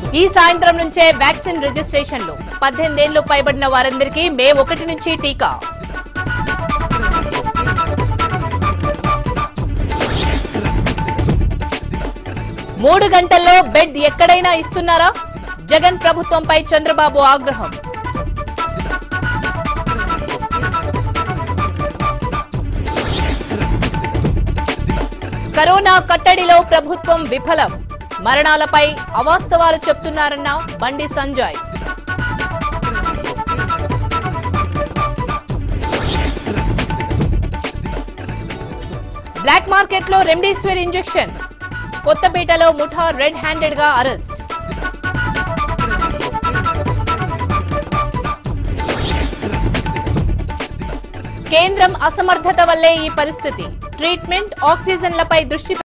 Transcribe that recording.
ఈ సాయంత్రం నుంచే వ్యాక్సిన్ రిజిస్ట్రేషన్లు పద్దెనిమిదేళ్లు పైబడిన వారందరికీ మే ఒకటి నుంచి టీకా మూడు గంటల్లో బెడ్ ఎక్కడైనా ఇస్తున్నారా జగన్ ప్రభుత్వంపై చంద్రబాబు ఆగ్రహం కరోనా కట్టడిలో ప్రభుత్వం విఫలం మరణాలపై అవాస్తవాలు చెప్తున్నారన్న బండి సంజయ్ బ్లాక్ మార్కెట్ లో రెమ్డెసివిర్ ఇంజెక్షన్ కొత్తపేటలో ముఠా రెడ్ హ్యాండెడ్ గా అరెస్ట్ కేంద్రం అసమర్థత వల్లే ఈ పరిస్థితి ట్రీట్మెంట్ ఆక్సిజన్లపై దృష్టి